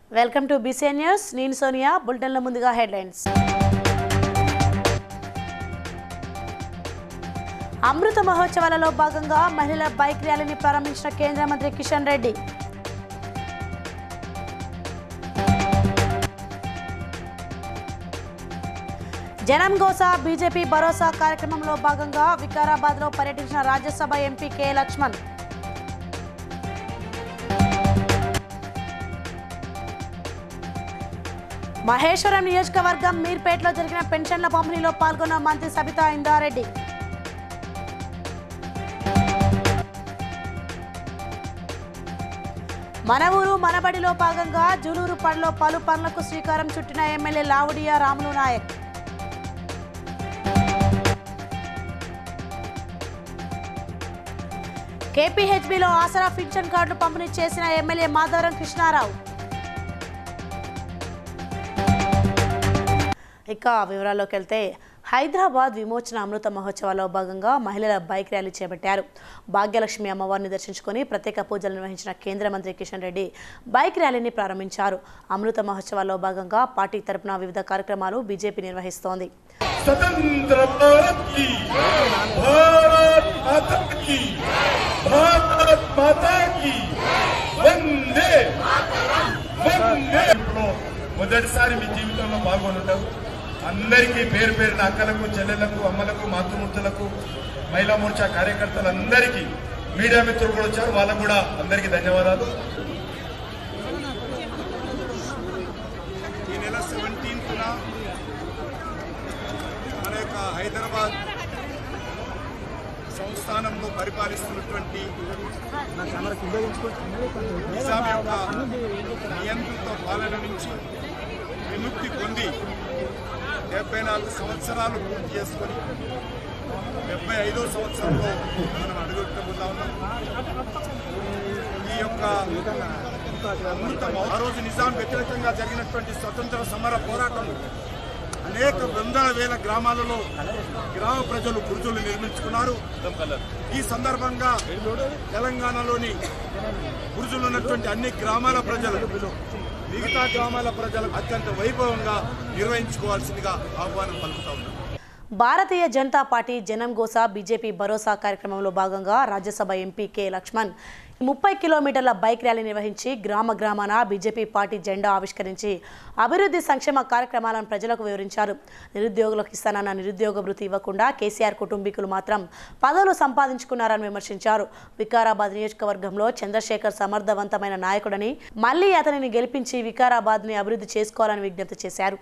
Welcome to BCN news నేను సోనియా బులెటిన్ల ముందుగా headlines అమృత మహోత్సవాలలో భాగంగా మహిళల బైక్ ర్యాలీని ప్రారంభించిన కేంద్ర మంత్రి కిషన్ రెడ్డి జనం గోసా బీజేపీ భరోసా కార్యక్రమంలో భాగంగా వికారాబాద్లో పర్యటించిన రాజ్యసభ ఎంపీ కె లక్ష్మణ్ మహేశ్వరం నియోజకవర్గం మీర్పేటలో జరిగిన పెన్షన్ల పంపిణీలో పాల్గొన్న మంత్రి సబితా ఇందారెడ్డి మన ఊరు మనబడిలో భాగంగా జులూరు పడిలో పలు పనులకు శ్రీకారం చుట్టిన ఎమ్మెల్యే లావుడియా రాములు నాయక్ కేపీహెచ్బిలో ఆసరా పింఛన్ కార్డులు పంపిణీ చేసిన ఎమ్మెల్యే మాధవరం కృష్ణారావు ఇక వివరాల్లోకి వెళ్తే హైదరాబాద్ విమోచన అమృత మహోత్సవాల్లో భాగంగా మహిళల బైక్ ర్యాలీ చేపట్టారు భాగ్యలక్ష్మి అమ్మవారిని దర్శించుకొని ప్రత్యేక పూజలు నిర్వహించిన కేంద్ర మంత్రి కిషన్ రెడ్డి బైక్ ర్యాలీని ప్రారంభించారు అమృత మహోత్సవాల్లో భాగంగా పార్టీ తరపున వివిధ కార్యక్రమాలు బీజేపీ నిర్వహిస్తోంది स्वतंत्र भारत की भारत माता की भारत माता की వందే వందే ఇప్పుడు మొదటిసారి మీ జీవితంలో పాల్గొనటం అందరికీ పేరు పేరున అక్కలకు చెల్లెలకు అమ్మలకు మాతృమూర్తులకు మహిళా మోర్చా కార్యకర్తలందరికీ మీడియా మిత్రులు కూడా వచ్చారు వాళ్ళకు కూడా అందరికీ ధన్యవాదాలు ఈ నెల సెవెంటీన్త్న మన యొక్క హైదరాబాద్ సంస్థానంలో పరిపాలిస్తున్నటువంటి నిజాం యొక్క నియంత్రిత పాలన నుంచి విముక్తి పొంది డెబ్బై నాలుగు సంవత్సరాలు పూర్తి చేసుకొని డెబ్బై ఐదో సంవత్సరంలో మనం అడుగుపెట్టబోతా ఉన్నాం ఈ యొక్క అమృత మహో- ఆ రోజు నిజాం వ్యతిరేకంగా జరిగినటువంటి స్వతంత్ర సమర పోరాటం అనేక వందల వేల గ్రామాలలో గ్రామ ప్రజలు గుర్జులు నిర్మించుకున్నారు ఈ సందర్భంగా తెలంగాణలోని గురుజులు ఉన్నటువంటి అన్ని గ్రామాల ప్రజలు మిగతా గ్రామాల ప్రజలకు అత్యంత వైభవంగా నిర్వహించుకోవాల్సిందిగా ఆహ్వానం పలుకుతా ఉన్నాం భారతీయ జనతా పార్టీ జనం గోసా బీజేపీ భరోసా కార్యక్రమంలో భాగంగా రాజ్యసభ ఎంపీ కె లక్ష్మణ్ ముప్పై కిలోమీటర్ల బైక్ ర్యాలీ నిర్వహించి గ్రామ గ్రామాన బీజేపీ పార్టీ జెండా ఆవిష్కరించి అభివృద్ధి సంక్షేమ కార్యక్రమాలను ప్రజలకు వివరించారు నిరుద్యోగులకు ఇస్తానన్న నిరుద్యోగ వృత్తి ఇవ్వకుండా కేసీఆర్ కుటుంబీకులు మాత్రం పదవులు సంపాదించుకున్నారని విమర్శించారు వికారాబాద్ నియోజకవర్గంలో చంద్రశేఖర్ సమర్థవంతమైన నాయకుడని మళ్లీ అతనిని గెలిపించి వికారాబాద్ని అభివృద్ధి చేసుకోవాలని విజ్ఞప్తి చేశారు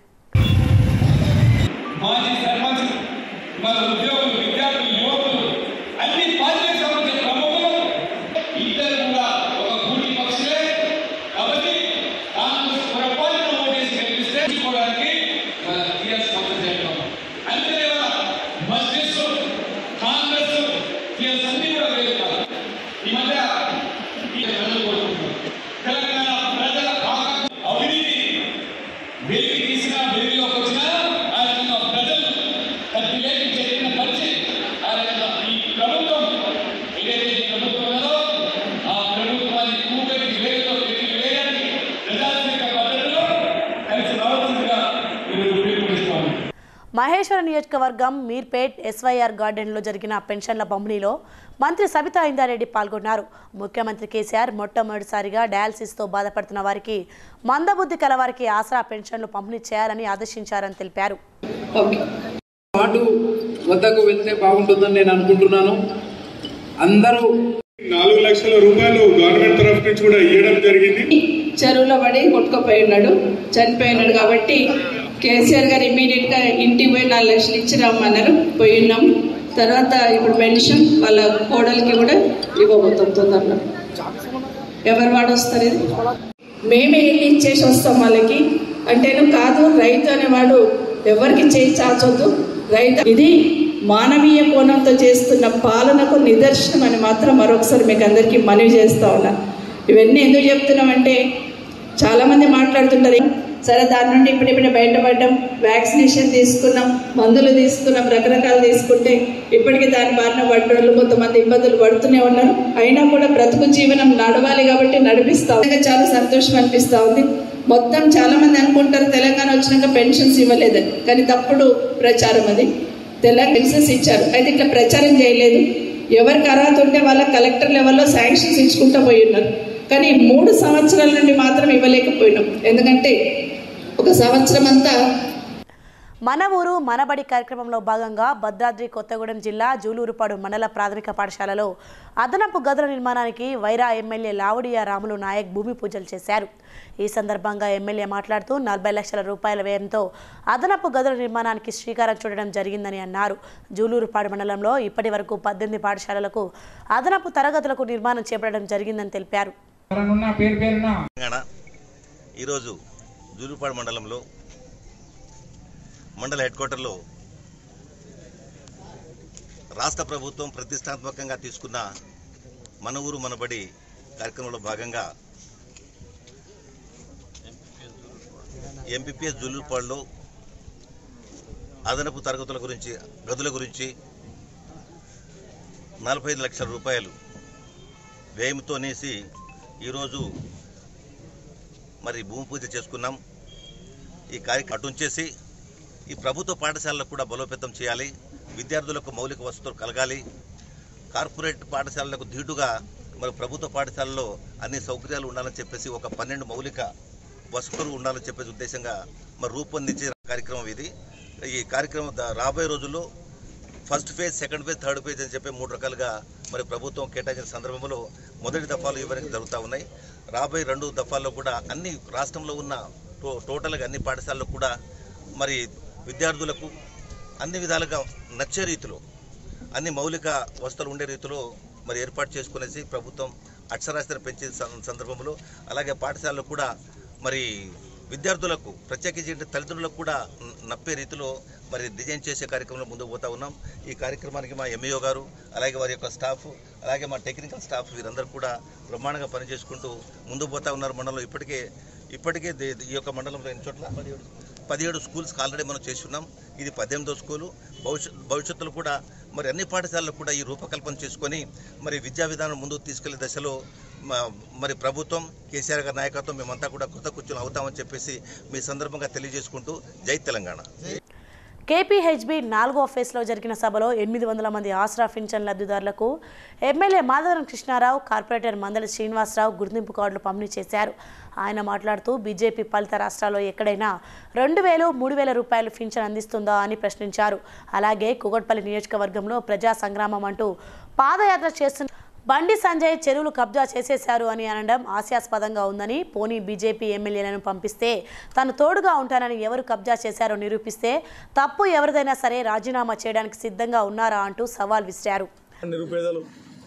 మాజీ సర్పంచ్ మన ఉద్యోగులు విద్యార్థులు యువకులు అన్ని పార్టీలకు సంబంధించిన ప్రముఖులు ఇద్దరు కూడా ఒక కూటి పక్షులే కాబట్టి కాంగ్రెస్ పొరపాటున ఓటేసి గెలిపిస్తే తీసుకోవడానికి మన టీఆర్ఎస్ కాంగ్రెస్ చేస్తాం అంతే మస్జిద్ కాంగ్రెస్ టీఆర్ఎస్ అన్ని కూడా వేరు కాదు. ఈ మధ్య ఈ ప్రజలు కోరుకుంటున్నారు తెలంగాణ ప్రజల ఆకాంక్ష అవినీతి వెలికి తీసిన వెలుగులోకి వచ్చిన ఆ రకంగా ప్రజలు కత్తిలేకి చేసిన పరిస్థితి ఆ రకంగా ఈ ప్రభుత్వం ఏదైతే ఈ ప్రభుత్వం ఉన్నదో ఆ ప్రభుత్వాన్ని కూపెట్టి వేలుతో పెట్టి వేయడానికి ప్రజాస్వామిక పద్ధతిలో కలిసి రావాల్సిందిగా ఈరోజు పిలుపునిస్తాము మహేశ్వర నియోజకవర్గం మీర్పేట్ ఎస్వైఆర్ గార్డెన్లో జరిగిన పెన్షన్ల పంపిణీలో మంత్రి సబితా ఇందారెడ్డి పాల్గొన్నారు ముఖ్యమంత్రి కేసీఆర్ మొట్టమొదటిసారిగా డయాలసిస్తో బాధపడుతున్న వారికి మందబుద్ధి కలవారికి ఆసరా పెన్షన్లు పంపిణీ చేయాలని ఆదేశించారని తెలిపారు ఓకే వార్డు వద్దకు వెళ్తే బాగుంటుందని నేను అనుకుంటున్నాను అందరూ నాలుగు లక్షల రూపాయలు గవర్నమెంట్ తరఫు నుంచి కూడా ఇవ్వడం జరిగింది చెరువులో పడి కొట్టుకుపోయి ఉన్నాడు చనిపోయి ఉన్నాడు కాబట్టి కేసీఆర్ గారు ఇమీడియట్ గా ఇంటికి పోయి నాలుగు లక్షలు ఇచ్చి రమ్మన్నారు పోయి ఉన్నాం తర్వాత ఇప్పుడు పెన్షన్ వాళ్ళ కోడలికి కూడా ఇవ్వబోతాం తొందరలో ఎవరు వాడు వస్తారు ఇది మేమే వెళ్ళి ఇచ్చేసి వస్తాం వాళ్ళకి అంటేను కాదు రైతు అనేవాడు ఎవరికి చేయి చాచొద్దు రైతు ఇది మానవీయ కోణంతో చేస్తున్న పాలనకు నిదర్శనం అని మాత్రం మరొకసారి మీకు అందరికీ మనవి చేస్తా ఉన్నా ఇవన్నీ ఎందుకు చెప్తున్నామంటే చాలామంది మాట్లాడుతుంటారు సరే దాని నుండి ఇప్పుడిప్పుడే బయటపడ్డాం వ్యాక్సినేషన్ తీసుకున్నాం మందులు తీసుకున్నాం రకరకాలు తీసుకుంటే ఇప్పటికీ దాని బారిన పడ్డోళ్ళు కొంతమంది ఇబ్బందులు పడుతూనే ఉన్నారు అయినా కూడా బ్రతుకు జీవనం నడవాలి కాబట్టి నడిపిస్తాం నిజంగా చాలా సంతోషం అనిపిస్తూ ఉంది మొత్తం చాలా మంది అనుకుంటారు తెలంగాణ వచ్చినాక పెన్షన్స్ ఇవ్వలేదని కానీ తప్పుడు ప్రచారం అది తెలంగాణ పెన్షన్స్ ఇచ్చారు అయితే ఇట్లా ప్రచారం చేయలేదు ఎవరికి అర్హత ఉంటే వాళ్ళ కలెక్టర్ లెవెల్లో శాంక్షన్స్ ఇచ్చుకుంటూ పోయి ఉన్నారు కానీ ఈ మూడు సంవత్సరాల నుండి మాత్రం ఇవ్వలేకపోయినాం ఎందుకంటే ఒక సంవత్సరం అంతా మన ఊరు మనబడి కార్యక్రమంలో భాగంగా భద్రాద్రి కొత్తగూడెం జిల్లా జూలూరుపాడు మండల ప్రాథమిక పాఠశాలలో అదనపు గదుల నిర్మాణానికి వైరా ఎమ్మెల్యే లావుడియా రాములు నాయక్ భూమి పూజలు చేశారు ఈ సందర్భంగా ఎమ్మెల్యే మాట్లాడుతూ నలభై లక్షల రూపాయల వ్యయంతో అదనపు గదుల నిర్మాణానికి శ్రీకారం చుట్టడం జరిగిందని అన్నారు జూలూరుపాడు మండలంలో ఇప్పటి వరకు పద్దెనిమిది పాఠశాలలకు అదనపు తరగతులకు నిర్మాణం చేపట్టడం జరిగిందని తెలిపారు ఎవరన్నా పేరు పేరున తెలంగాణ ఈరోజు జూలుపాడు మండలంలో మండల హెడ్ క్వార్టర్లో రాష్ట్ర ప్రభుత్వం ప్రతిష్టాత్మకంగా తీసుకున్న మన ఊరు మనబడి కార్యక్రమంలో భాగంగా ఎంపీపీఎస్ జూలుపాడులో అదనపు తరగతుల గురించి గదుల గురించి నలభై ఐదు లక్షల రూపాయలు వ్యయంతో నేసి ఈరోజు మరి భూమి పూజ చేసుకున్నాం ఈ కార్యక్రమం అటుంచేసి ఈ ప్రభుత్వ పాఠశాలలకు కూడా బలోపేతం చేయాలి విద్యార్థులకు మౌలిక వసతులు కలగాలి కార్పొరేట్ పాఠశాలలకు ధీటుగా మరి ప్రభుత్వ పాఠశాలలో అన్ని సౌకర్యాలు ఉండాలని చెప్పేసి ఒక పన్నెండు మౌలిక వసతులు ఉండాలని చెప్పేసి ఉద్దేశంగా మరి రూపొందించే కార్యక్రమం ఇది ఈ కార్యక్రమం ద- రాబోయే రోజుల్లో first phase second phase third phase అని చెప్పి మూడు రకాలుగా మరి ప్రభుత్వం కేటాయించిన సందర్భంలో మొదటి దఫాలు ఇవ్వడానికి జరుగుతూ ఉన్నాయి రాబోయే రెండు దఫాల్లో కూడా అన్ని రాష్ట్రంలో ఉన్న టో టోటల్గా అన్ని పాఠశాలల్లో కూడా మరి విద్యార్థులకు అన్ని విధాలుగా నచ్చే రీతిలో అన్ని మౌలిక వసతులు ఉండే రీతిలో మరి ఏర్పాటు చేసుకునేసి ప్రభుత్వం అక్షరాస్యత పెంచే సం- సందర్భంలో అలాగే పాఠశాలలో కూడా మరి విద్యార్థులకు ప్రత్యేకించి అంటే తల్లిదండ్రులకు కూడా న- నప్పే రీతిలో మరి డిజైన్ చేసే కార్యక్రమంలో ముందుకు పోతా ఉన్నాం ఈ కార్యక్రమానికి మా ఎంఈఓ గారు అలాగే వారి యొక్క స్టాఫ్ అలాగే మా టెక్నికల్ స్టాఫ్ వీరందరూ కూడా బ్రహ్మాండంగా పనిచేసుకుంటూ ముందుకు పోతా ఉన్నారు మండలంలో ఇప్పటికే ఇప్పటికే దే- ఈ యొక్క మండలంలో ఎన్ని చోట్ల పదిహేడు స్కూల్స్కి ఆల్రెడీ మనం చేస్తున్నాం ఇది పద్దెనిమిదో స్కూలు భవిష్యత్ భవిష్యత్తులో కూడా మరి అన్ని పాఠశాలలకు కూడా ఈ రూపకల్పన చేసుకొని మరి విద్యా విధానం ముందుకు తీసుకెళ్లే దశలో మ- మరి ప్రభుత్వం కేసీఆర్ గారి నాయకత్వం మేమంతా కూడా కొత్త కూర్చొని అవుతామని చెప్పేసి మీ సందర్భంగా తెలియజేసుకుంటూ జై తెలంగాణ కేపీహెచ్బి నాలుగో ఫేజ్లో జరిగిన సభలో ఎనిమిది వందల మంది ఆసరా పింఛన్ లబ్ధిదారులకు ఎమ్మెల్యే మాధవరం కృష్ణారావు కార్పొరేటర్ మందలి శ్రీనివాసరావు గుర్తింపు కార్డులు పంపిణీ చేశారు ఆయన మాట్లాడుతూ బీజేపీ పాలిత రాష్ట్రాల్లో ఎక్కడైనా రెండు వేలు మూడు వేల రూపాయలు పింఛన్ అందిస్తుందా అని ప్రశ్నించారు అలాగే కుగట్పల్లి నియోజకవర్గంలో ప్రజా సంగ్రామం అంటూ పాదయాత్ర చేస్తున్న బండి సంజయ్ చెరువులు కబ్జా చేసేశారు అని అనడం హాస్యాస్పదంగా ఉందని పోనీ బీజేపీ ఎమ్మెల్యేలను పంపిస్తే తను తోడుగా ఉంటానని ఎవరు కబ్జా చేశారో నిరూపిస్తే తప్పు ఎవరిదైనా సరే రాజీనామా చేయడానికి సిద్ధంగా ఉన్నారా అంటూ సవాల్ విసిరారు నిరుపేదలు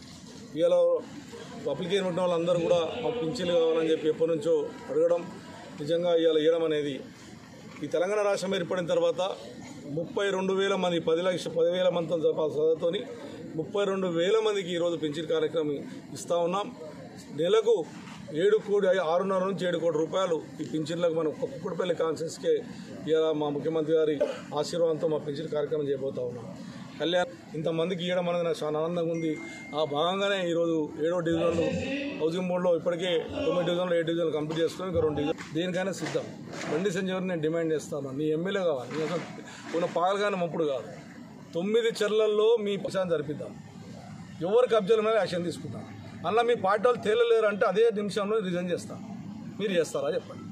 ఇలా అప్లికేషన్ ఉన్న వాళ్ళందరూ కూడా మాకు పింఛన్లు కావాలని చెప్పి ఎప్పటి నుంచో అడగడం నిజంగా ఇవాళ ఇవ్వడం అనేది ఈ తెలంగాణ రాష్ట్రం ఏర్పడిన తర్వాత ముప్పై రెండు వేల మంది పది లక్ష పదివేల మందితో చదువుతోని ముప్పై రెండు వేల మందికి ఈరోజు పెన్షన్ కార్యక్రమం ఇస్తా ఉన్నాం నెలకు ఏడు కోటి ఆరున్నర నుంచి ఏడు కోటి రూపాయలు ఈ పింఛన్లకు మనం కుక్కడపల్లి కాన్సెన్స్కే ఇలా మా ముఖ్యమంత్రి గారి ఆశీర్వాదంతో మా పెన్షన్ కార్యక్రమం చేయబోతా ఉన్నాం కళ్యాణ్ ఇంతమందికి ఇవ్వడం అనేది నాకు చాలా ఆనందంగా ఉంది ఆ భాగంగానే ఈరోజు ఏడో డివిజన్లు హౌసింగ్ బోర్డులో ఇప్పటికే తొమ్మిది డివిజన్లు ఏడు డివిజన్లు కంప్లీట్ చేసుకుని ఇంకా రెండు డివిజన్ దేనికైనా సిద్ధం బండి సంజయ్ నేను డిమాండ్ చేస్తాను నీ ఎమ్మెల్యే కావాలి నీ అసలు ఉన్న పాగలగానే మంపుడు కాదు తొమ్మిది చెర్లల్లో మీ పశాన్ని జరిపిద్దాం ఎవరు కబ్జాల మీద యాక్షన్ తీసుకుంటాం అలా మీ పార్టీ వాళ్ళు తేలలేరు అంటే అదే నిమిషంలో రిజైన్ చేస్తాను మీరు చేస్తారా చెప్పండి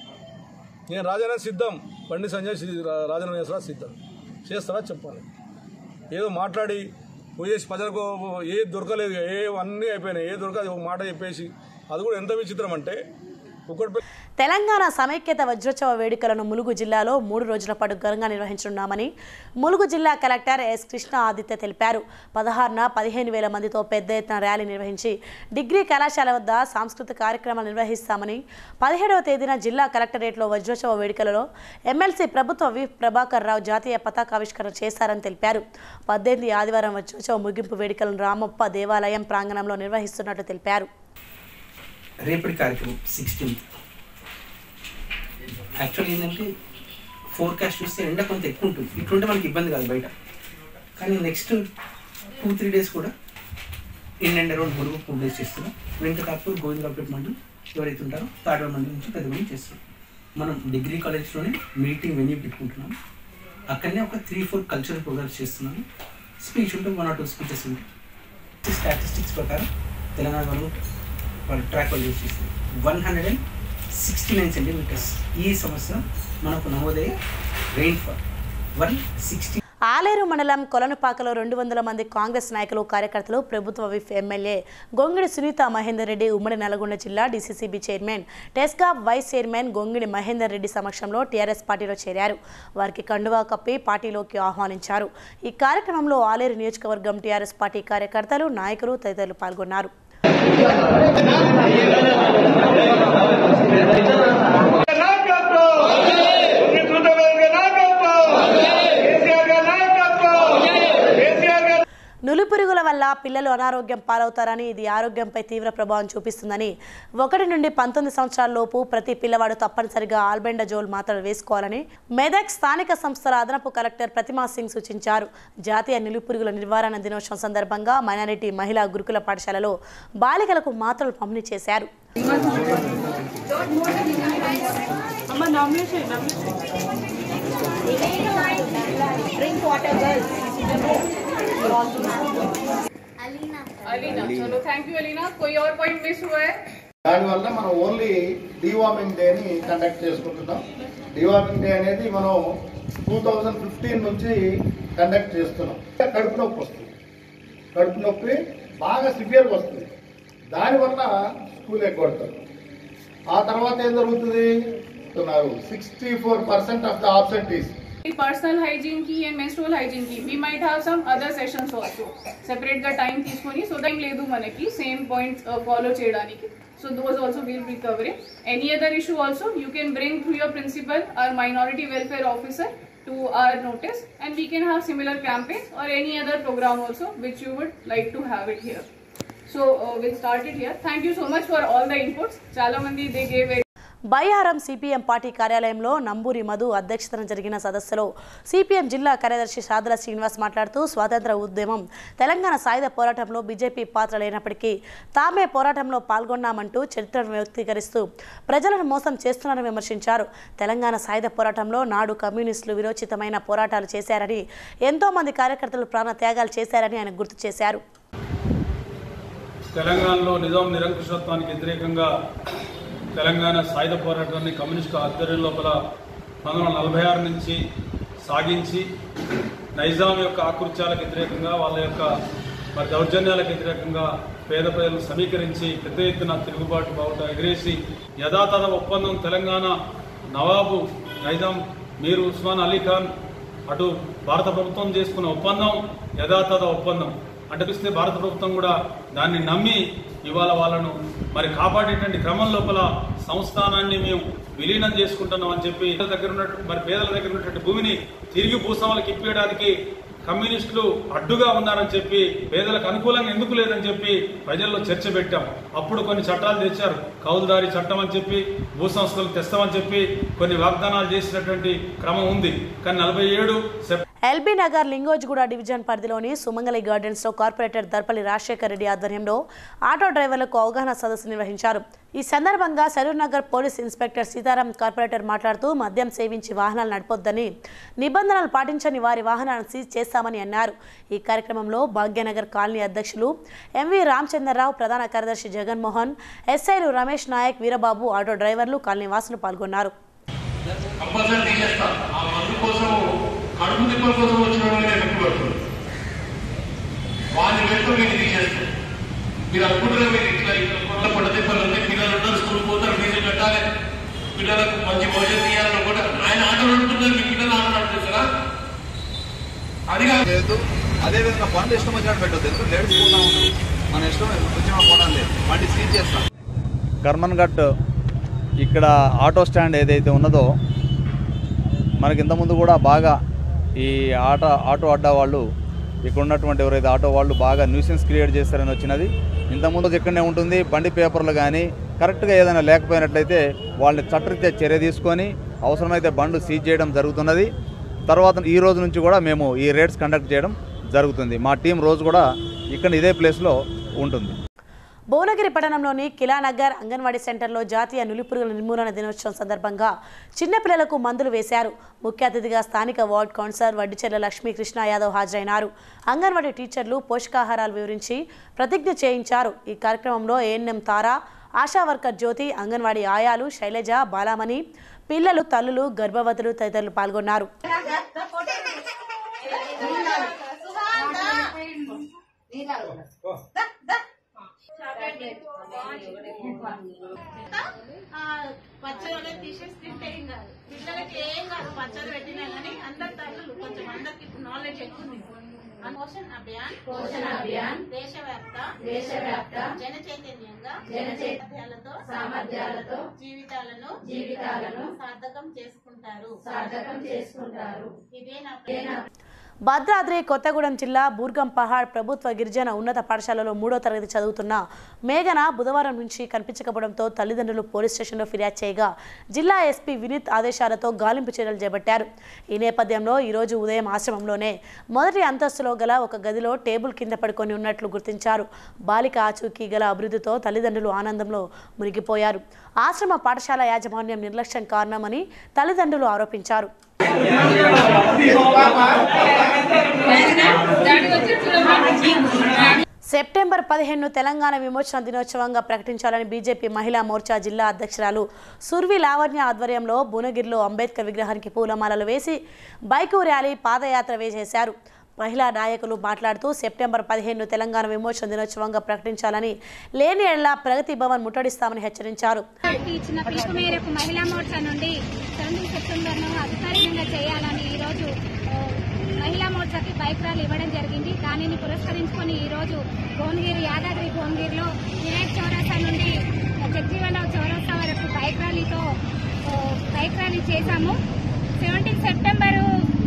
నేను రాజీనామా సిద్ధం బండి సంజయ్ సి- రాజీనామా చేస్తారా సిద్ధం చేస్తారా చెప్పాలి ఏదో మాట్లాడి పోయేసి ప్రజలకు ఏ దొరకలేదు ఏ అన్నీ అయిపోయినాయి ఏ దొరకదు ఒక మాట చెప్పేసి అది కూడా ఎంత విచిత్రం అంటే ఒకటి తెలంగాణ సమైక్యత వజ్రోత్సవ వేడుకలను ములుగు జిల్లాలో మూడు రోజుల పాటు ఘనంగా నిర్వహించనున్నామని ములుగు జిల్లా కలెక్టర్ ఎస్ కృష్ణ ఆదిత్య తెలిపారు పదహారున పదిహేను వేల మందితో పెద్ద ఎత్తున ర్యాలీ నిర్వహించి డిగ్రీ కళాశాల వద్ద సాంస్కృతిక కార్యక్రమాలు నిర్వహిస్తామని పదిహేడవ తేదీన జిల్లా కలెక్టరేట్లో వజ్రోత్సవ వేడుకలలో ఎమ్మెల్సీ ప్రభుత్వ వి ప్రభాకర్ రావు జాతీయ పతాకావిష్కరణ చేశారని తెలిపారు పద్దెనిమిది ఆదివారం వజ్రోత్సవ ముగింపు వేడుకలను రామప్ప దేవాలయం ప్రాంగణంలో నిర్వహిస్తున్నట్లు తెలిపారు రేపటి కార్యక్రమం సిక్స్టీన్త్ యాక్చువల్లీ ఏంటంటే ఫోర్కాస్ట్ చూస్తే ఎండ కొంత ఎక్కువ ఉంటుంది ఇటుంటే మనకి ఇబ్బంది కాదు బయట కానీ నెక్స్ట్ టూ త్రీ డేస్ కూడా ఇన్ అండ్ అరౌండ్ మురుగు టూ డేస్ చేస్తున్నాం వెంకటాపూర్ గోవిందరావుపేట మండలం ఎవరైతే ఉంటారో తాడవ మండలం నుంచి పెద్దగొండ చేస్తున్నాం మనం డిగ్రీ కాలేజ్లోనే మీటింగ్ వెన్యూ పెట్టుకుంటున్నాం అక్కడనే ఒక త్రీ ఫోర్ కల్చరల్ ప్రోగ్రామ్స్ చేస్తున్నాము స్పీచ్ ఉంటే వన్ ఆర్ టూ స్పీచెస్ ఉంటాయి స్టాటిస్టిక్స్ ప్రకారం తెలంగాణ వాళ్ళు వాళ్ళు ట్రాక్ వాళ్ళు యూజ్ చేస్తుంది one hundred and sixty nine centimetres ఈ సంవత్సరం మనకు నమోదయ్యే రెయిన్ఫాల్ వన్ సిక్స్టీ ఆలేరు మండలం కొలనుపాకలో రెండు వందల మంది కాంగ్రెస్ నాయకులు కార్యకర్తలు ప్రభుత్వ విప్ ఎమ్మెల్యే గొంగిడి సునీత మహేందర్ రెడ్డి ఉమ్మడి నల్గొండ జిల్లా DCCB chairman TESCAB vice chairman Gongidi Mahender Reddy సమక్షంలో టీఆర్ఎస్ పార్టీలో చేరారు వారికి కండువా కప్పి పార్టీలోకి ఆహ్వానించారు ఈ కార్యక్రమంలో ఆలేరు నియోజకవర్గం టీఆర్ఎస్ పార్టీ కార్యకర్తలు నాయకులు తదితరులు పాల్గొన్నారు నులిపురుగుల వల్ల పిల్లలు అనారోగ్యం పాలవుతారని ఇది ఆరోగ్యంపై తీవ్ర ప్రభావం చూపిస్తుందని ఒకటి నుండి పంతొమ్మిది సంవత్సరాల లోపు ప్రతి పిల్లవాడు తప్పనిసరిగా ఆల్బెండజోల్ మాత్రలు వేసుకోవాలని మెదక్ స్థానిక సంస్థల అదనపు కలెక్టర్ ప్రతిమా సింగ్ సూచించారు జాతీయ నులిపురుగుల నివారణ దినోత్సవం సందర్భంగా మైనారిటీ మహిళా గురుకుల పాఠశాలలో బాలికలకు మాత్రలు పంపిణీ చేశారు अलीना चलो थैंक यू अलीना कोई और पॉइंट मिस हुआ है దానివల్ల మనం ఓన్లీ డివార్మింగ్ డేని కండక్ట్ చేసుకుంటున్నాం డివార్మింగ్ డే అనేది మనం టూ థౌజండ్ ఫిఫ్టీన్ నుంచి కండక్ట్ చేస్తున్నాం కడుపు నొప్పి వస్తుంది కడుపు నొప్పి బాగా సివియర్గా వస్తుంది దానివల్ల స్కూల్ ఎగ్గొడతారు ఆ తర్వాత ఏం జరుగుతుంది sixty four percent of the absentees personal hygiene కి అండ్ మెన్స్ట్రువల్ హైజీన్ కి we might have some other sessions also separate గా టైం తీసుకొని సో టైం లేదు మనకి సేమ్ పాయింట్స్ ఫాలో చేయడానికి so those also will be covering any other issue also you can bring through your principal or minority welfare officer to our notice and we can have similar campaigns or any other program also which you would like to have it here. So uh, we'll start it here. Thank you so much for all the inputs. Chala mandi they gave very Bayyaram CPM party కార్యాలయంలో నంబూరి మధు అధ్యక్షతన జరిగిన సదస్సులో CPM జిల్లా కార్యదర్శి సాదల శ్రీనివాస్ మాట్లాడుతూ స్వాతంత్ర ఉద్యమం తెలంగాణ సాయుధ పోరాటంలో బీజేపీ పాత్ర లేనప్పటికీ తామే పోరాటంలో పాల్గొన్నామంటూ చరిత్రను వ్యక్తీకరిస్తూ ప్రజలను మోసం చేస్తున్నారని విమర్శించారు తెలంగాణ సాయుధ పోరాటంలో నాడు కమ్యూనిస్టులు విరోచితమైన పోరాటాలు చేశారని ఎంతో మంది కార్యకర్తలు ప్రాణ త్యాగాలు చేశారని ఆయన గుర్తు చేశారు తెలంగాణలో నిజాం నిరంకుశత్వానికి వ్యతిరేకంగా తెలంగాణ సాయుధ పోరాటాన్ని కమ్యూనిస్టు ఆధ్వర్యం లోపల పంతొమ్మిది వందల నలభై ఆరు నుంచి సాగించి నైజాం యొక్క ఆకృత్యాలకు వ్యతిరేకంగా వాళ్ళ యొక్క మరి దౌర్జన్యాలకు వ్యతిరేకంగా పేద ప్రజలను సమీకరించి పెద్ద ఎత్తున తిరుగుబాటు బావుట ఎగిరేసి యథాతథ ఒప్పందం తెలంగాణ నవాబు నైజాం మీర్ ఉస్మాన్ అలీ ఖాన్ అటు భారత ప్రభుత్వం చేసుకున్న ఒప్పందం యథాతథ ఒప్పందం అంటే చూస్తే భారత ప్రభుత్వం కూడా దాన్ని నమ్మి ఇవాళ వాళ్ళను మరి కాపాడేటువంటి క్రమం లోపల సంస్థానాన్ని మేము విలీనం చేసుకుంటున్నాం అని చెప్పి పేదల దగ్గర ఉన్నట్టు మరి పేదల దగ్గర ఉన్నటువంటి భూమిని తిరిగి భూస్వాములకు ఇప్పించడానికి కమ్యూనిస్టులు అడ్డుగా ఉన్నారని చెప్పి పేదలకు అనుకూలంగా ఎందుకు లేదని చెప్పి ప్రజల్లో చర్చ పెట్టాం అప్పుడు కొన్ని చట్టాలు తెచ్చారు కౌలుదారి చట్టం అని చెప్పి భూ సంస్థలు తెస్తామని చెప్పి కొన్ని వాగ్దానాలు చేసినటువంటి క్రమం ఉంది కానీ నలభై ఏడు సెప్ ఎల్బీ నగర్ లింగోజ్గూడ డివిజన్ పరిధిలోని సుమంగళి గార్డెన్స్ లో కార్పొరేటర్ దర్పల్లి రాజశేఖర్ రెడ్డి ఆధ్వర్యంలో ఆటో డ్రైవర్లకు అవగాహన సదస్సు నిర్వహించారు ఈ సందర్భంగా Saroor Nagar police inspector Sitaram corporator మాట్లాడుతూ మద్యం సేవించి వాహనాలు నడపొద్దని నిబంధనలు పాటించని వారి వాహనాలను సీజ్ చేస్తామని అన్నారు ఈ కార్యక్రమంలో భాగ్యనగర్ కాలనీ అధ్యక్షులు ఎంవి రామచంద్రరావు ప్రధాన కార్యదర్శి జగన్మోహన్ ఎస్ఐలు రమేష్ నాయక్ వీరబాబు ఆటో డ్రైవర్లు కాలనీ వాసులు పాల్గొన్నారు కంపల్సరీ తీసేస్తాం ఆ మందు కోసం కడుపు తిప్పల కోసం వచ్చిన వాళ్ళని వెనక్కి పడుతుంది వాళ్ళని వెళ్తూ మీరు తీసేస్తారు మీరు అనుకుంటారు మీరు ఇట్లా ఇట్లా కొత్త పొట్ట తిప్పలు ఉంది పిల్లలు ఉన్నారు స్కూల్ పోతారు ఫీజులు కట్టాలి పిల్లలకు మంచి భోజనం తీయాలని కూడా ఆయన ఆట నడుపుతున్నారు మీ పిల్లలు ఆట నడుపుతారా అది కాదు అదే విధంగా బండి ఇష్టం వచ్చినట్టు పెట్టొద్దు ఎందుకు లేడీస్ పోతా ఉంటాం మన ఇష్టం వచ్చిన పోవడం లేదు బండి సీజ్ చేస్తాం కర్మన్ ఘట్ ఇక్కడ ఆటో స్టాండ్ ఏదైతే ఉన్నదో మనకి ఇంతకుముందు కూడా బాగా ఈ ఆట ఆటో అడ్డా వాళ్ళు ఇక్కడ ఉన్నటువంటి ఎవరైతే ఆటో వాళ్ళు బాగా న్యూసెన్స్ క్రియేట్ చేస్తారని వచ్చినది ఇంతకుముందు ఇక్కడనే ఉంటుంది బండి పేపర్లు కానీ కరెక్ట్గా ఏదైనా లేకపోయినట్లయితే వాళ్ళని చట్టరీత్యా చర్య తీసుకొని అవసరమైతే బండ్లు సీజ్ చేయడం జరుగుతున్నది తర్వాత ఈ రోజు నుంచి కూడా మేము ఈ రేట్స్ కండక్ట్ చేయడం జరుగుతుంది మా టీం రోజు కూడా ఇక్కడ ఇదే ప్లేస్లో ఉంటుంది భువనగిరి పట్టణంలోని కిలానగర్ అంగన్వాడీ సెంటర్లో జాతీయ నులిపురుగుల నిర్మూలన దినోత్సవం సందర్భంగా చిన్నపిల్లలకు మందులు వేశారు ముఖ్య అతిథిగా స్థానిక వార్డ్ కౌన్సిలర్ వడ్డిచెర్ల లక్ష్మీ కృష్ణ యాదవ్ హాజరైనారు అంగన్వాడీ టీచర్లు పోషకాహారాలు వివరించి ప్రతిజ్ఞ చేయించారు ఈ కార్యక్రమంలో ఏఎన్ఎం తారా ఆశా వర్కర్ జ్యోతి అంగన్వాడీ ఆయాలు శైలజ బాలామణి పిల్లలు తల్లులు గర్భవతులు తదితరులు పాల్గొన్నారు పచ్చడి తీసేసి తింటే ఏం కాదు పిల్లలకి ఏం కాదు పచ్చడి పెట్టినా కానీ అందరి తల్లులు కొంచెం అందరికి నాలెడ్జ్ ఎక్కువ ఉంది పోషణ్ అభియాన్ పోషణ అభియాన్ దేశవ్యాప్త దేశవ్యాప్త జన చైతన్యంగా జన చై- సామర్థ్యాలతో సామర్థ్యాలతో జీవితాలను జీవితాలను సార్థకం చేసుకుంటారు సార్థకం చేసుకుంటారు. ఇదే నా ఇదే నా భద్రాద్రి కొత్తగూడెం జిల్లా బూర్గం పహాడ్ ప్రభుత్వ గిరిజన ఉన్నత పాఠశాలలో మూడో తరగతి చదువుతున్న మేఘన బుధవారం నుంచి కనిపించకపోవడంతో తల్లిదండ్రులు పోలీస్ స్టేషన్లో ఫిర్యాదు చేయగా జిల్లా ఎస్పీ వినీత్ ఆదేశాలతో గాలింపు చర్యలు చేపట్టారు ఈ నేపథ్యంలో ఈరోజు ఉదయం ఆశ్రమంలోనే మొదటి అంతస్తులో గల ఒక గదిలో టేబుల్ కింద పడుకొని ఉన్నట్లు గుర్తించారు బాలిక ఆచూకీ గల అభివృద్ధితో తల్లిదండ్రులు ఆనందంలో మునిగిపోయారు ఆశ్రమ పాఠశాల యాజమాన్యం నిర్లక్ష్యం కారణమని తల్లిదండ్రులు ఆరోపించారు సెప్టెంబర్ పదిహేను తెలంగాణ విమోచన దినోత్సవంగా ప్రకటించాలని బీజేపీ మహిళా మోర్చా జిల్లా అధ్యక్షురాలు సుర్వి లావణ్య ఆధ్వర్యంలో భువనగిరిలో అంబేద్కర్ విగ్రహానికి పూలమాలలు వేసి బైకు ర్యాలీ పాదయాత్ర వేసేశారు మహిళా నాయకులు మాట్లాడుతూ సెప్టెంబర్ పదిహేను తెలంగాణ విమోచన దినోత్సవంగా ప్రకటించాలని లేని ఎళ్ల ప్రగతి భవన్ ముట్టడిస్తామని హెచ్చరించారు పార్టీ ఇచ్చిన పిలుపు మేరకు మహిళా మోర్చా నుండి సెవెంటీన్ సెప్టెంబర్ ను అధికారికంగా చేయాలని ఈ రోజు ఆ, మహిళా మోర్చాకి బైక్ ర్యాలీ ఇవ్వడం జరిగింది దానిని పురస్కరించుకొని ఈ రోజు భువనగిరి యాదాద్రి భువనగిరిలో వినాయక్ చౌరస్తా నుండి జగ్జీవనరావు చౌరస్తా వరకు బైక్ ర్యాలీతో ఆ, బైక్ ర్యాలీ చేశాము సెవెంటీన్ సెప్టెంబరు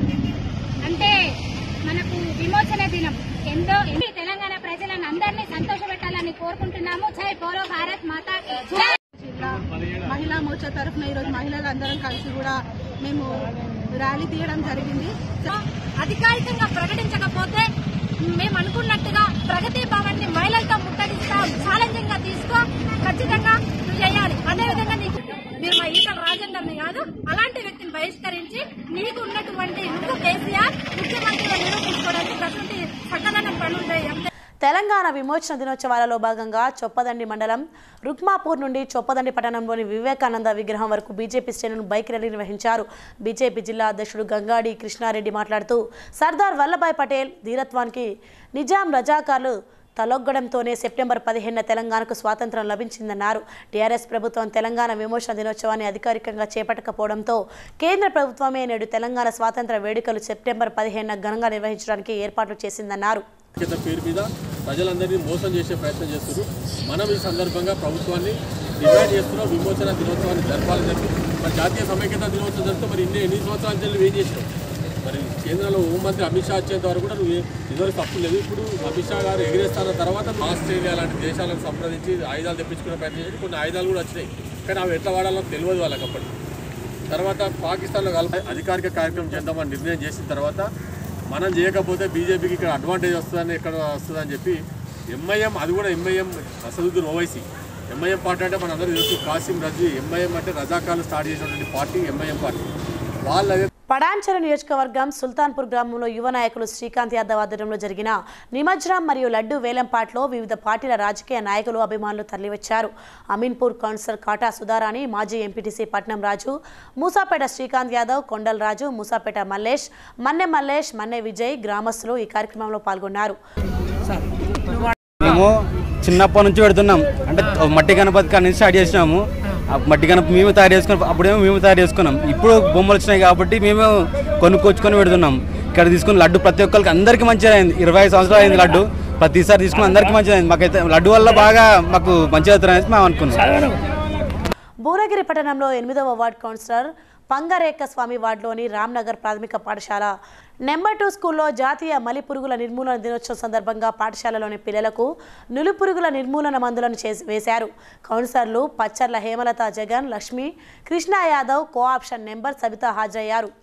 అంటే మనకు విమోచన దినం ఎంతో ఎన్ని తెలంగాణ ప్రజలను అందరినీ సంతోషపెట్టాలని కోరుకుంటున్నాము జై పోలో భారత్ మాతా కీ జై. జిల్లా మహిళా మోర్చా తరఫున ఈరోజు మహిళలందరం కలిసి కూడా మేము ర్యాలీ తీయడం జరిగింది అధికారికంగా ప్రకటించకపోతే మేము అనుకున్నట్టుగా ప్రగతి భవన్ ని మహిళలతో ముట్టడిస్తాం ఛాలెంజింగ్ గా తీసుకో ఖచ్చితంగా నువ్వు చేయాలి అదేవిధంగా నీకు మీరు మా ఈటల రాజేందర్ని కాదు అలాంటి వ్యక్తిని బహిష్కరించి నీకు ఉన్నటువంటి నువ్వు కేసీఆర్ ముఖ్యమంత్రిగా నిరూపించుకోవడానికి ప్రకృతి చక్కదనం పనులు చేయాలి తెలంగాణ విమోచన దినోత్సవాలలో భాగంగా చొప్పదండి మండలం రుక్మాపూర్ నుండి చొప్పదండి పట్టణంలోని వివేకానంద విగ్రహం వరకు బీజేపీ శ్రేణులు బైక్ ర్యాలీ నిర్వహించారు బీజేపీ జిల్లా అధ్యక్షుడు గంగాడి కృష్ణారెడ్డి మాట్లాడుతూ సర్దార్ వల్లభాయ్ పటేల్ ధీరత్వానికి నిజాం రజాకార్లు తలొగ్గడంతోనే సెప్టెంబర్ పదిహేనున తెలంగాణకు స్వాతంత్రం లభించిందన్నారు టీఆర్ఎస్ ప్రభుత్వం తెలంగాణ విమోచన దినోత్సవాన్ని అధికారికంగా చేపట్టకపోవడంతో కేంద్ర ప్రభుత్వమే నేడు తెలంగాణ స్వాతంత్ర వేడుకలు సెప్టెంబర్ పదిహేనున ఘనంగా నిర్వహించడానికి ఏర్పాట్లు చేసిందన్నారు ఐక్యత పేరు మీద ప్రజలందరినీ మోసం చేసే ప్రయత్నం చేస్తున్నారు మనం ఈ సందర్భంగా ప్రభుత్వాన్ని డిమాండ్ చేస్తున్నాం విమోచన దినోత్సవాన్ని జరపాలని చెప్పి మరి జాతీయ సమైక్యత దినోత్సవం జరిపితే మరి ఇన్ని ఎన్ని సంవత్సరాల నుంచి నువ్వు ఏం చేసినావు మరి కేంద్రంలో హోంమంత్రి అమిత్ షా వచ్చేంత వరకు కూడా నువ్వు ఏ- ఇదివరకు తప్పు లేదు ఇప్పుడు అమిత్ షా గారు ఎగిరేస్తున్న తర్వాత ఆస్ట్రేలియా లాంటి దేశాలను సంప్రదించి ఆయుధాలు తెప్పించుకునే ప్రయత్నం చేసి కొన్ని ఆయుధాలు కూడా వచ్చినాయి కానీ అవి ఎట్లా వాడాలో తెలియదు వాళ్ళకి అప్పటి తర్వాత పాకిస్తాన్లో కలప అధికారిక కార్యక్రమం చేద్దామని నిర్ణయం చేసిన తర్వాత మనం చేయకపోతే బీజేపీకి ఇక్కడ అడ్వాంటేజ్ వస్తుందని ఎక్కడ వస్తుందని చెప్పి ఎంఐఎం అది కూడా MIM Asaduddin Owaisi MIM party అంటే మన అందరూ తెలుసు కాసిం రజీ ఎంఐఎం అంటే రజాకాలు స్టార్ట్ చేసినటువంటి పార్టీ ఎంఐఎం పార్టీ వాళ్ళు అదే పడాంచెరు నియోజకవర్గం సుల్తాన్పూర్ గ్రామంలో యువ నాయకులు శ్రీకాంత్ యాదవ్ ఆధ్వర్యంలో జరిగిన నిమజ్జనం మరియు లడ్డు వేలంపాట్లో వివిధ పార్టీల రాజకీయ నాయకులు అభిమానులు తరలివచ్చారు అమీన్పూర్ కౌన్సిలర్ కాటా సుధారాణి మాజీ ఎంపీటీసీ పట్నం రాజు మూసాపేట శ్రీకాంత్ యాదవ్ కొండల్ రాజు మూసాపేట మల్లేష్ మన్నె మల్లేష్ మన్నె విజయ్ గ్రామస్తులు ఈ కార్యక్రమంలో పాల్గొన్నారు మేము చిన్నప్పటి నుంచి పెడుతున్నాం అంటే మట్టి గణపతి కాడ నుంచి స్టార్ట్ చేసినాము ఆ మట్టి గణపతి మేము తయారు చేసుకున్నాం అప్పుడేమో మేము తయారు చేసుకున్నాం ఇప్పుడు బొమ్మలు వచ్చినాయి కాబట్టి మేము కొనుక్కొచ్చుకొని పెడుతున్నాం ఇక్కడ తీసుకున్న లడ్డు ప్రతి ఒక్కరికి అందరికీ మంచిగా అయింది ఇరవై ఐదు సంవత్సరాలు అయింది లడ్డు ప్రతిసారి తీసుకుని అందరికీ మంచిగా అయింది మాకైతే లడ్డు వల్ల బాగా మాకు మంచిగా అవుతుంది అనేసి మేము అనుకున్నాం భువనగిరి పట్టణంలో ఎనిమిదవ వార్డు కౌన్సిలర్ పంగరేక్క స్వామి వార్డులోని రామ్నగర్ ప్రాథమిక పాఠశాల నెంబర్ టూ స్కూల్లో జాతీయ మలి పురుగుల నిర్మూలన దినోత్సవం సందర్భంగా పాఠశాలలోని పిల్లలకు నులి పురుగుల నిర్మూలన మందులను చేసి వేశారు కౌన్సిలర్లు Pacharla Hemalatha Jagan Lakshmi Krishna Yadav co option number Sabitha హాజరయ్యారు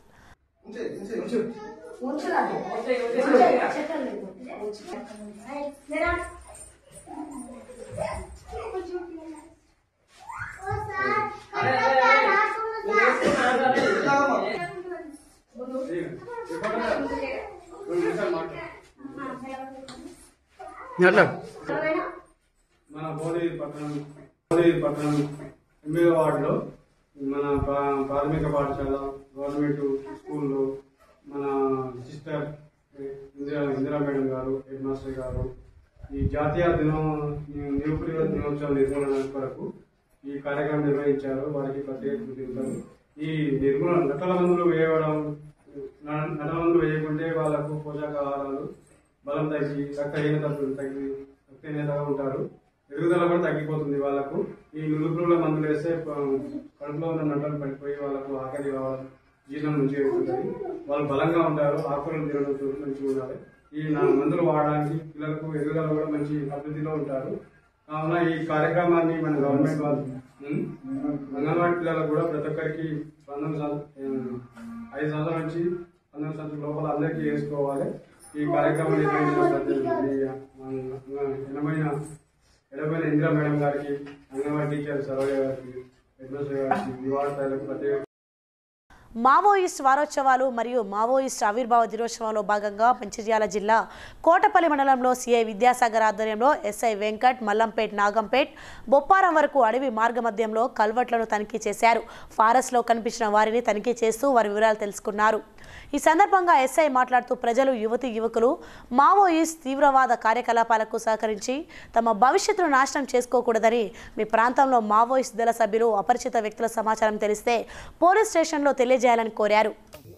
మన బోధి పట్టణం బోధి పట్టణం ఎనిమిదో వార్డులో మన ప్రా- ప్రాథమిక పాఠశాల గవర్నమెంట్ స్కూల్లో మన సిస్టర్ ఇందిరా ఇందిరా మేడం గారు హెడ్ మాస్టర్ గారు ఈ జాతీయ దినం నిరుపయోగ దినోత్సవం నిర్మూలన కొరకు ఈ కార్యక్రమం నిర్వహించారు వారికి ప్రత్యేక కృతజ్ఞతలు ఈ నిర్మూలన నటల మందులు వేయడం న- నటల మందులు వేయకుంటే వాళ్ళకు పోషకాహారాలు బలం తగ్గి రక్తహీనత తగ్గి రక్తహీనతగా ఉంటారు ఎదుగుదల కూడా తగ్గిపోతుంది వాళ్ళకు ఈ నులుపుల మందులు వేస్తే ప- కడుపులో ఉన్న నట్టలు పడిపోయి వాళ్ళకు ఆకలి కావాలి జీర్ణం మంచిగా అవుతుంది వాళ్ళు బలంగా ఉంటారు ఆకుకూరలు తినడం చూసి మంచిగా ఉండాలి ఈ నా మందులు వాడడానికి పిల్లలకు ఎదుగుదల కూడా మంచి అభివృద్ధిలో ఉంటారు కావున ఈ కార్యక్రమాన్ని మన గవర్నమెంట్ వాళ్ళు ఉం, అంగన్వాడీ పిల్లలకు కూడా ప్రతి ఒక్కరికి పంతొమ్మిది సంవ- ఆ, ఐదు సంవత్సరాల నుంచి పంతొమ్మిది సంవత్సరాల లోపల అందరికీ వేసుకోవాలి ఈ కార్యక్రమం నిర్వహించిన ప్రతి ఈ, మన ఘనమైన ఎడమైన ఇందిరా మేడం గారికి అంగన్వాడీ టీచర్ సరోజ గారికి హెడ్ మాస్టర్ గారికి నివాసాలకు ప్రత్యేక మావోయిస్ట్ వారోత్సవాలు మరియు మావోయిస్ట్ ఆవిర్భావ దినోత్సవంలో భాగంగా మంచిర్యాల జిల్లా కోటపల్లి మండలంలో సిఐ విద్యాసాగర్ ఆధ్వర్యంలో ఎస్ఐ వెంకట్ మల్లంపేట్ నాగంపేట్ బొప్పారం వరకు అడవి మార్గమధ్యంలో కల్వట్లను తనిఖీ చేశారు ఫారెస్ట్లో కనిపించిన వారిని తనిఖీ చేస్తూ వారి వివరాలు తెలుసుకున్నారు ఈ సందర్భంగా ఎస్ఐ మాట్లాడుతూ ప్రజలు యువతి యువకులు మావోయిస్ట్ తీవ్రవాద కార్యకలాపాలకు సహకరించి తమ భవిష్యత్తును నాశనం చేసుకోకూడదని మీ ప్రాంతంలో మావోయిస్ట్ దళ సభ్యులు అపరిచిత వ్యక్తుల సమాచారం తెలిస్తే పోలీస్ స్టేషన్లో తెలియజేయాలని కోరారు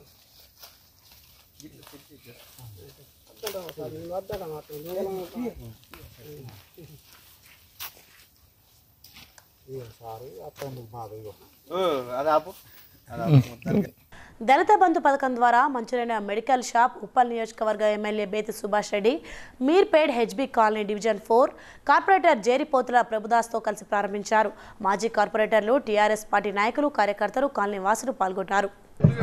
దళిత బంధు పథకం ద్వారా మంచిరైన మెడికల్ షాప్ ఉప్పల్ నియోజకవర్గ MLA Bethi Subhash Reddy Meerpet HB colony division four corporator Jeripothula ప్రభుదాస్తో కలిసి ప్రారంభించారు మాజీ కార్పొరేటర్లు టీఆర్ఎస్ పార్టీ నాయకులు కార్యకర్తలు కాలనీ వాసులు పాల్గొన్నారు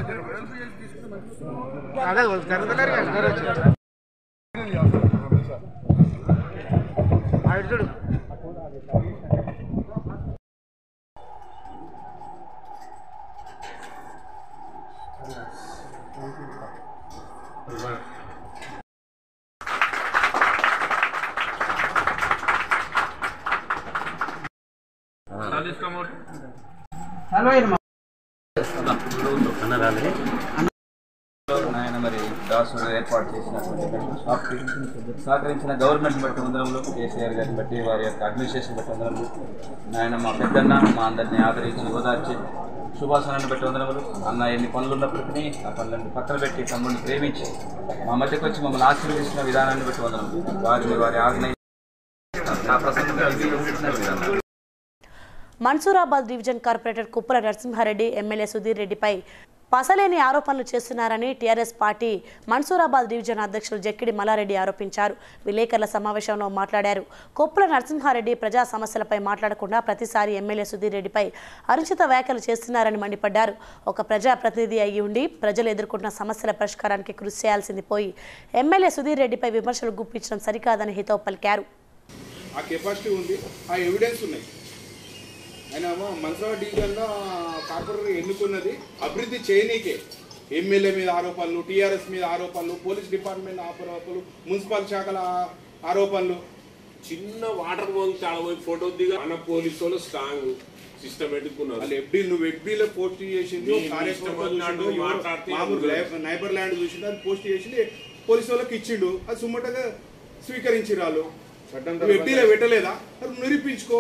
ఆయన మరి దాసు ఏర్పాటు చేసినటువంటి మెడికల్ షాప్కి సహకరించిన గవర్నమెంట్ బట్టి వందరంలో కేసీఆర్ గారిని బట్టి వారి యొక్క అడ్మినిస్ట్రేషన్ బట్టి వందరంలో ఆయన మా పెద్దన్న మా అందరినీ ఆదరించి ఓదార్చి శుభాసనాన్ని బట్టి వందరములు అన్న ఎన్ని పనులు ఉన్నప్పటికీ ఆ పనులన్నీ పక్కన పెట్టి తమ్ముడిని ప్రేమించి మా మధ్యకు వచ్చి మమ్మల్ని ఆశీర్వదించిన విధానాన్ని బట్టి వందరములు వారిని వారి ఆర్గనైజ్ నా ప్రసంగం విధానం మన్సూరాబాద్ డివిజన్ కార్పొరేటర్ కుప్పల నరసింహారెడ్డి ఎమ్మెల్యే సుధీర్ రెడ్డిపై పసలేని ఆరోపణలు చేస్తున్నారని టీఆర్ఎస్ పార్టీ మన్సూరాబాద్ డివిజన్ అధ్యక్షులు జక్కిడి మల్లారెడ్డి ఆరోపించారు విలేకరుల సమావేశంలో మాట్లాడారు కొప్పుల నరసింహారెడ్డి ప్రజా సమస్యలపై మాట్లాడకుండా ప్రతిసారి ఎమ్మెల్యే సుధీర్ రెడ్డిపై అనుచిత వ్యాఖ్యలు చేస్తున్నారని మండిపడ్డారు ఒక ప్రజాప్రతినిధి అయి ఉండి ప్రజలు ఎదుర్కొంటున్న సమస్యల పరిష్కారానికి కృషి చేయాల్సింది పోయి ఎమ్మెల్యే సుధీర్ రెడ్డిపై విమర్శలు గుప్పించడం సరికాదని హితవు పలికారు ఆ కెపాసిటీ ఉంది ఆ ఎవిడెన్స్ ఉన్నాయి ఆయన మన్సూరా డివిజన్లో కార్పొరేటర్ ఎన్నుకున్నది అభివృద్ధి చేయనీకే ఎమ్మెల్యే మీద ఆరోపణలు టీఆర్ఎస్ మీద ఆరోపణలు పోలీస్ డిపార్ట్మెంట్ ఆరోపణలు మున్సిపల్ శాఖల ఆ- ఆరోపణలు చిన్న వాటర్ పోయి చాలా పోయి ఫోటో దిగా మన పోలీసు వాళ్ళు స్ట్రాంగ్ సిస్టమేటిక్ ఉన్నారు వాళ్ళు ఎఫ్డీ నువ్వు ఎఫ్డీలో పోస్ట్ చేసింది నీ ఒక కార్యకర్త ఇష్టం వచ్చినట్టు చూసిండు, ఎవరో మాట్లాడితే మామూలు ఎవరు? లై- నైబర్ ల్యాండ్ చూసిండు అది పోస్ట్ చేసింది పోలీసు వాళ్ళకి ఇచ్చిండు అది సుమ్మటగా స్వీకరించారు వాళ్ళు నువ్వు ఎఫ్డీలో పెట్టలేదా మరి నిరూపించుకో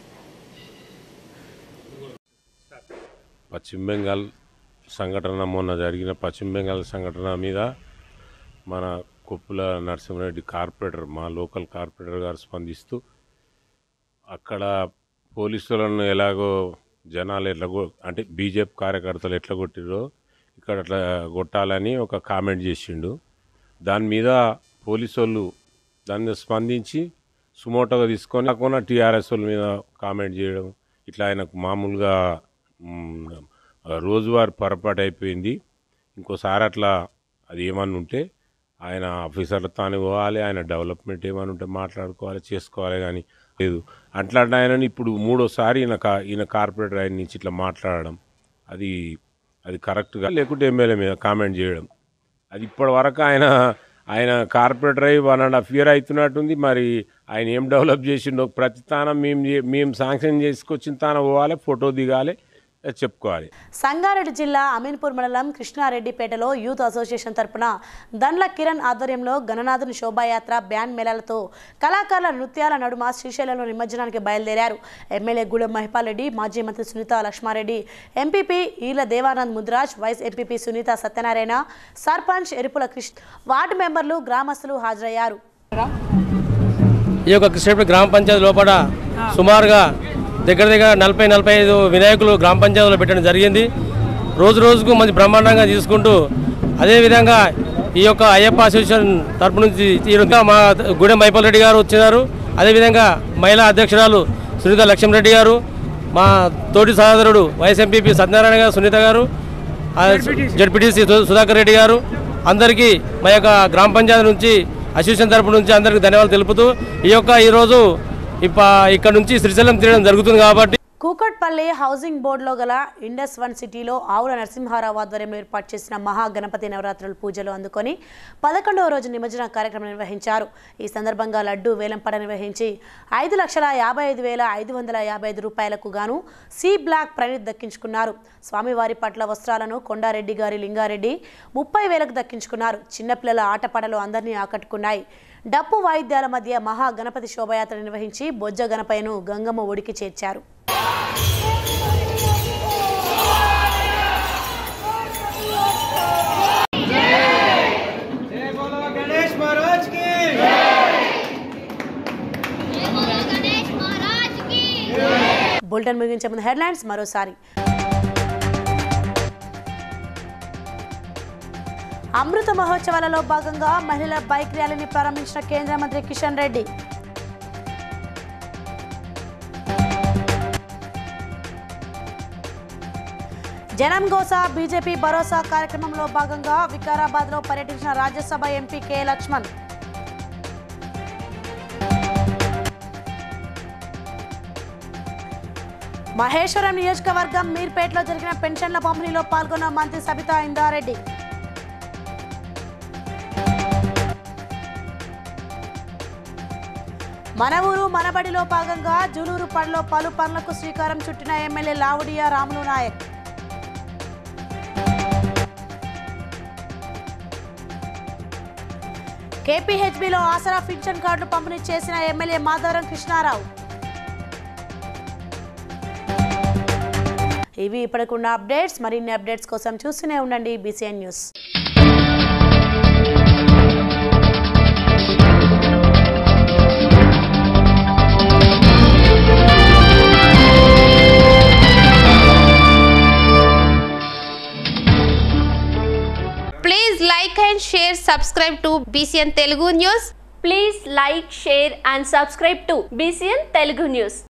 పశ్చిమ బెంగాల్ సంఘటన మొన్న జరిగిన పశ్చిమ బెంగాల్ సంఘటన మీద మన కొప్పుల నరసింహారెడ్డి కార్పొరేటర్ మా లోకల్ కార్పొరేటర్ గారు స్పందిస్తూ అక్కడ పోలీసులను ఎలాగో జనాలు ఎట్లా కొ అంటే బీజేపీ కార్యకర్తలు ఎట్లా కొట్టిరో ఇక్కడ అట్లా కొట్టాలని ఒక కామెంట్ చేసిండు దాని మీద పోలీసు వాళ్ళు దాని మీద స్పందించి సుమోటోగా తీసుకొని కాకుండా టీఆర్ఎస్ వాళ్ళ మీద కామెంట్ చేయడం ఇట్లా ఆయనకు మామూలుగా మ్, రోజువారి పొరపాటు అయిపోయింది ఇంకోసారి అట్లా అది ఏమన్నా ఉంటే ఆయన ఆఫీసర్లు తాను పోవాలి ఆయన డెవలప్మెంట్ ఏమైనా ఉంటే మాట్లాడుకోవాలి చేసుకోవాలి కానీ లేదు అట్లాంటి ఆయనని ఇప్పుడు మూడోసారి ఈయన కా ఈయన కార్పొరేటర్ ఆయన నుంచి ఇట్లా మాట్లాడడం అది అది కరెక్ట్గా లేకుంటే ఎమ్మెల్యే మీద కామెంట్ చేయడం అది ఇప్పటి వరకు ఆయన ఆయన కార్పొరేటర్ అయ్యి వన్ అండ్ హాఫ్ ఇయర్ అవుతున్నట్టుంది మరి ఆయన ఏం డెవలప్ చేసిండో ప్రతి తానం మేము చే- మేము శాంక్షన్ చేసుకొచ్చిన తాన పోవాలి ఫోటో దిగాలి చెప్పుకోవాలి సంగారెడ్డి జిల్లా అమీన్పూర్ మండలం కృష్ణారెడ్డిపేటలో యూత్ అసోసియేషన్ తరపున దండ్ల కిరణ్ ఆధ్వర్యంలో గణనాథుని శోభాయాత్ర బ్యాండ్ మేళాలతో కళాకారుల నృత్యాల నడుమ శ్రీశైలంలో నిమజ్జనానికి బయలుదేరారు ఎమ్మెల్యే గూడెం మహిపాల్ రెడ్డి మాజీ మంత్రి Sunitha Laxma Reddy MPP Eela Devanand Mudraj vice MPP Sunitha Satyanarayana sarpanch Erupula Krishna ward మెంబర్లు గ్రామస్తులు హాజరయ్యారు ఈ యొక్క కృష్ణపేట గ్రామ పంచాయతీ లోపల సుమారుగా దగ్గర దగ్గర నలభై నలభై ఐదు వినాయకులు గ్రామ పంచాయతీలో పెట్టడం జరిగింది రోజు రోజుకు మంచి బ్రహ్మాండంగా తీసుకుంటూ అదేవిధంగా ఈ యొక్క అయ్యప్ప అసోసియేషన్ తరపు నుంచి ఈ యొక్క మా గూడెం మైపల్ రెడ్డి గారు వచ్చినారు అదేవిధంగా మహిళా అధ్యక్షురాలు సునీత లక్ష్మణరెడ్డి గారు మా తోటి సహోదరుడు వైఎస్ ఎంపీపీ సత్యనారాయణ గారు సునీత గారు జడ్పీటీసీ సుధాకర్ రెడ్డి గారు అందరికీ మా యొక్క గ్రామ పంచాయతీ నుంచి అసోసియేషన్ తరపు నుంచి అందరికీ ధన్యవాదాలు తెలుపుతూ ఈ యొక్క ఈరోజు ఇప్ప ఇక్కడ నుంచి శ్రీశైలం తిరగడం జరుగుతుంది కాబట్టి కూకట్పల్లి హౌసింగ్ బోర్డులో గల ఇండస్ వన్ సిటీలో ఆవుల నరసింహారావు ఆధ్వర్యంలో ఏర్పాటు చేసిన మహాగణపతి నవరాత్రుల పూజలు అందుకొని పదకొండవ రోజు నిమజ్జన కార్యక్రమం నిర్వహించారు ఈ సందర్భంగా లడ్డు వేలంపడ నిర్వహించి ఐదు లక్షల యాభై ఐదు వేల ఐదు వందల యాభై ఐదు రూపాయలకు గాను సి బ్లాక్ ప్రణీత్ దక్కించుకున్నారు స్వామివారి పట్ల వస్త్రాలను కొండారెడ్డి గారి లింగారెడ్డి ముప్పై వేలకు దక్కించుకున్నారు చిన్నపిల్లల ఆటపాటలు అందరినీ ఆకట్టుకున్నాయి డప్పు వాయిద్యాల మధ్య మహా గణపతి శోభయాత్ర నిర్వహించి బొజ్జ గణపయ్యను గంగమ్మ ఒడికి చేర్చారు गणेश महाराज की బులెటిన్ ముగించే ముందు హెడ్లైన్స్ మరోసారి అమృత మహోత్సవాలలో భాగంగా మహిళల బైక్ ర్యాలీని ప్రారంభించిన కేంద్ర మంత్రి కిషన్ రెడ్డి జనం గోసా బీజేపీ భరోసా కార్యక్రమంలో భాగంగా వికారాబాద్లో పర్యటించిన రాజ్యసభ ఎంపీ కె లక్ష్మణ్ మహేశ్వరం నియోజకవర్గం మీర్పేటలో జరిగిన పెన్షన్ల పంపిణీలో పాల్గొన్న మంత్రి సబితా ఇందారెడ్డి మన ఊరు మనబడిలో భాగంగా జూలూరు పడిలో పలు పనులకు శ్రీకారం చుట్టిన ఎమ్మెల్యే లావుడియా రాములు నాయక్ కేపీహెచ్బిలో ఆసరా పింఛన్ కార్డులు పంపిణీ చేసిన ఎమ్మెల్యే మాధవరం కృష్ణారావు ఇవి ఇప్పటికున్న అప్డేట్స్ మరిన్ని అప్డేట్స్ కోసం చూస్తూనే ఉండండి BCN news Please like and share, subscribe to BCN Telugu News. Please like, share and subscribe to BCN Telugu News.